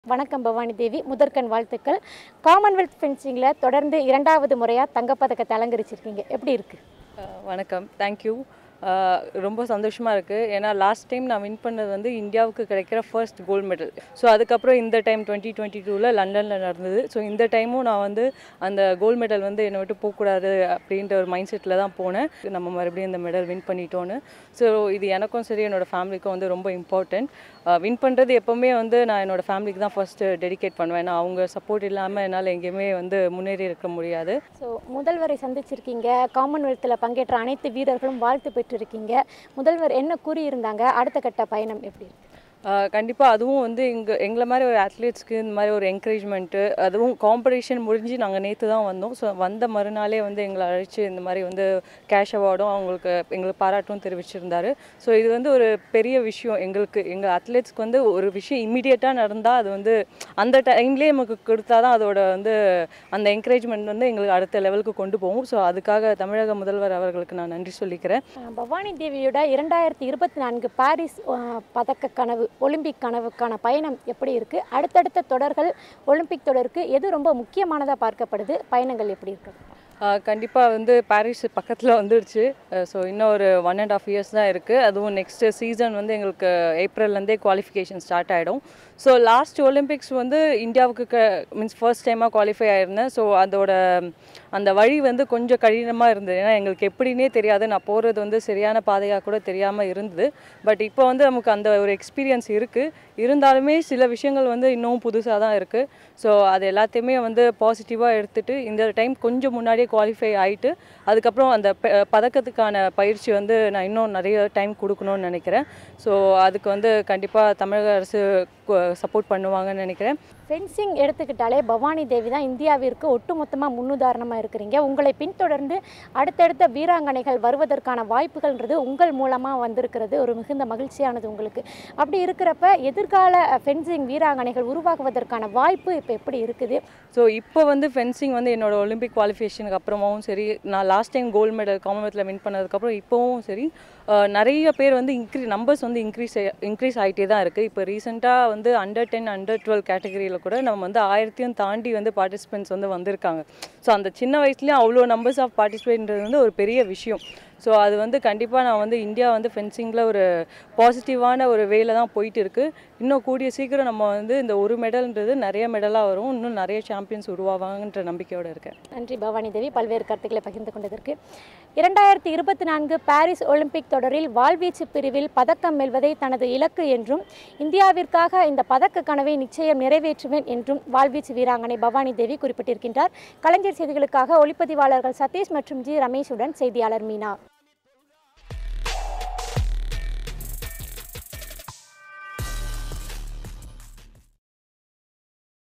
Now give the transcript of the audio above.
வணக்கம் பவானி தேவி முதற்கண் வாழ்த்துக்கள் காமன்வெல்த் ஃபென்சிங்கில் தொடர்ந்து இரண்டாவது முறையாக தங்கப்பதக்கத்தை அலங்கரிச்சிருக்கீங்க எப்படி இருக்குது அஹ் வணக்கம் தேங்க்யூ ரொம்ப சந்தோஷமாக இருக்குது ஏன்னா லாஸ்ட் டைம் நான் வின் பண்ணது வந்து இந்தியாவுக்கு கிடைக்கிற ஃபர்ஸ்ட் கோல்டு மெடல் ஸோ அதுக்கப்புறம் இந்த டைம் டுவெண்ட்டி டுவெண்ட்டி டூவில் லண்டனில் நடந்தது ஸோ இந்த டைமும் நான் வந்து அந்த கோல்டு மெடல் வந்து என்னை விட்டு போகக்கூடாது அப்படின்ற ஒரு மைண்ட் செட்டில் தான் போனேன் நம்ம மறுபடியும் இந்த மெடல் வின் பண்ணிட்டோன்னு ஸோ இது எனக்கும் சரி என்னோட ஃபேமிலிக்கும் வந்து ரொம்ப இம்பார்ட்டண்ட் வின் பண்ணுறது எப்போவுமே வந்து நான் என்னோட ஃபேமிலிக்கு தான் ஃபர்ஸ்ட்டு டெடிகேட் பண்ணுவேன் ஏன்னா அவங்க சப்போர்ட் இல்லாமல் என்னால் எங்கேயுமே வந்து முன்னேறி இருக்க முடியாது ஸோ முதல்வரை சந்திச்சிருக்கீங்க காமன்வெல்த்தில் பங்கேற்ற அனைத்து வீரர்களும் வாழ்த்து பெற்றிருக்கீங்க முதல்வர் என்ன கூறியிருந்தாங்க அடுத்த கட்ட பயணம் எப்படி இருக்கு கண்டிப்பாக அதுவும் வந்து எங்கள் எங்களை மாதிரி ஒரு அத்லீட்ஸ்க்கு இந்த மாதிரி ஒரு என்கரேஜ்மெண்ட்டு அதுவும் காம்படிஷன் முடிஞ்சு நாங்கள் நேற்று தான் வந்தோம் ஸோ வந்த மறுநாளே வந்து எங்களை அழைச்சி இந்த மாதிரி வந்து கேஷ் அவார்டும் அவங்களுக்கு எங்களுக்கு பாராட்டும் தெரிவிச்சிருந்தாரு ஸோ இது வந்து ஒரு பெரிய விஷயம் எங்களுக்கு எங்கள் அத்லெட்ஸ்க்கு வந்து ஒரு விஷயம் இம்மிடியட்டாக நடந்தால் அது வந்து அந்த டைம்லேயே நமக்கு கொடுத்தா தான் அதோட வந்து அந்த என்கரேஜ்மெண்ட் வந்து எங்களுக்கு அடுத்த லெவலுக்கு கொண்டு போகும் ஸோ அதுக்காக தமிழக முதல்வர் அவர்களுக்கு நான் நன்றி சொல்லிக்கிறேன் அஹ் பவானி தேவியோட இரண்டாயிரத்தி இருபத்தி நான்கு பாரிஸ் அஹ், பதக்க கனவு ஒலிம்பிக் கனவுக்கான பயணம் எப்படி இருக்குது அடுத்தடுத்த தொடர்கள் ஒலிம்பிக் தொடருக்கு எது ரொம்ப முக்கியமானதாக பார்க்கப்படுது பயணங்கள் எப்படி இருக்கு கண்டிப்பாக வந்து பாரிஸ் பக்கத்தில் வந்துடுச்சு ஸோ இன்னும் ஒரு ஒன் அண்ட் ஆஃப் இயர்ஸ் தான் இருக்குது அதுவும் நெக்ஸ்ட் சீசன் வந்து எங்களுக்கு ஏப்ரல்லேருந்தே குவாலிஃபிகேஷன் ஸ்டார்ட் ஆகிடும் ஸோ லாஸ்ட் ஒலிம்பிக்ஸ் வந்து இந்தியாவுக்கு க மீன்ஸ் ஃபர்ஸ்ட் டைமாக குவாலிஃபை ஆயிருந்தேன் ஸோ அதோட அந்த வழி வந்து கொஞ்சம் கடினமாக இருந்தது ஏன்னா எங்களுக்கு எப்படின்னே தெரியாது நான் போகிறது வந்து சரியான பாதையாக கூட தெரியாமல் இருந்தது பட் இப்போ வந்து நமக்கு அந்த ஒரு எக்ஸ்பீரியன்ஸ் இருக்குது இருந்தாலுமே சில விஷயங்கள் வந்து இன்னும் புதுசாக தான் இருக்குது ஸோ அது எல்லாத்தையுமே வந்து பாசிட்டிவாக எடுத்துகிட்டு இந்த டைம் கொஞ்சம் முன்னாடியே குவாலிஃபை ஆகிட்டு அதுக்கப்புறம் அந்த ப- பதக்கத்துக்கான பயிற்சி வந்து நான் இன்னும் நிறைய டைம் கொடுக்கணும்னு நினைக்கிறேன் ஸோ அதுக்கு வந்து கண்டிப்பாக தமிழக அரசு சப்போர்ட் பண்ணுவாங்கன்னு நினைக்கிறேன் ஃபென்சிங் எடுத்துக்கிட்டாலே பவானி தேவி தான் இந்தியாவிற்கு ஒட்டுமொத்தமாக முன்னுதாரணமாக இருக்கிறீங்க உங்களை பின்தொடர்ந்து அடுத்தடுத்த வீராங்கனைகள் வருவதற்கான வாய்ப்புகள்ன்றது உங்கள் மூலமாக வந்திருக்கிறது ஒரு மிகுந்த மகிழ்ச்சியானது உங்களுக்கு அப்படி இருக்கிறப்ப எதிர்கால ஃபென்சிங் வீராங்கனைகள் உருவாகுவதற்கான வாய்ப்பு இப்போ எப்படி இருக்குது ஸோ இப்போ வந்து ஃபென்சிங் வந்து என்னோட ஒலிம்பிக் குவாலிஃபிகேஷனுக்கு அப்புறமாவும் சரி நான் லாஸ்ட் டைம் கோல்டு மெடல் காமன்வெல்த்தில் வின் பண்ணதுக்கப்புறம் இப்போவும் சரி அஹ், நிறைய பேர் வந்து இன்க்ரீ நம்பர்ஸ் வந்து இன்க்ரீஸ் இன்க்ரீஸ் ஆகிட்டே தான் இருக்குது இப்போ ரீசெண்டாக வந்து அண்டர் டென் அண்டர் டுவெல் கேட்டகரியில் கூட நம்ம வந்து ஆயிரத்தையும் தாண்டி வந்து பார்ட்டிசிபென்ட்ஸ் வந்து வந்திருக்காங்க ஸோ அந்த சின்ன வயசுலேயும் அவ்வளோ நம்பர்ஸ் ஆஃப் பார்ட்டிசிபேட்ன்றது வந்து ஒரு பெரிய விஷயம் ஸோ அது வந்து கண்டிப்பாக நான் வந்து இந்தியா வந்து ஃபென்சிங்கில் ஒரு பாசிட்டிவான ஒரு வேல தான் போயிட்டு இருக்கு இன்னும் கூடிய சீக்கிரம் நம்ம வந்து இந்த ஒரு மெடல்ன்றது நிறைய மெடலாக வரும் இன்னும் நிறைய சாம்பியன்ஸ் உருவாவாங்கன்ற நம்பிக்கையோடு இருக்கேன் நன்றி பவானி தேவி பல்வேறு கருத்துக்களை பகிர்ந்து கொண்டதற்கு இரண்டாயிரத்தி இருபத்தி நான்கு பாரிஸ் ஒலிம்பிக் தொடரில் வாள்வீச்சு பிரிவில் பதக்கம் வெல்வதை தனது இலக்கு என்றும் இந்தியாவிற்காக இந்த பதக்க கனவை நிச்சயம் நிறைவேற்றுவேன் என்றும் வாள்வீச்சு வீராங்கனை பவானி தேவி குறிப்பிட்டிருக்கின்றார் கலைஞர் செய்திகளுக்காக ஒளிப்பதிவாளர்கள் சதீஷ் மற்றும் ஜி ரமேஷுடன் செய்தியாளர் மீனா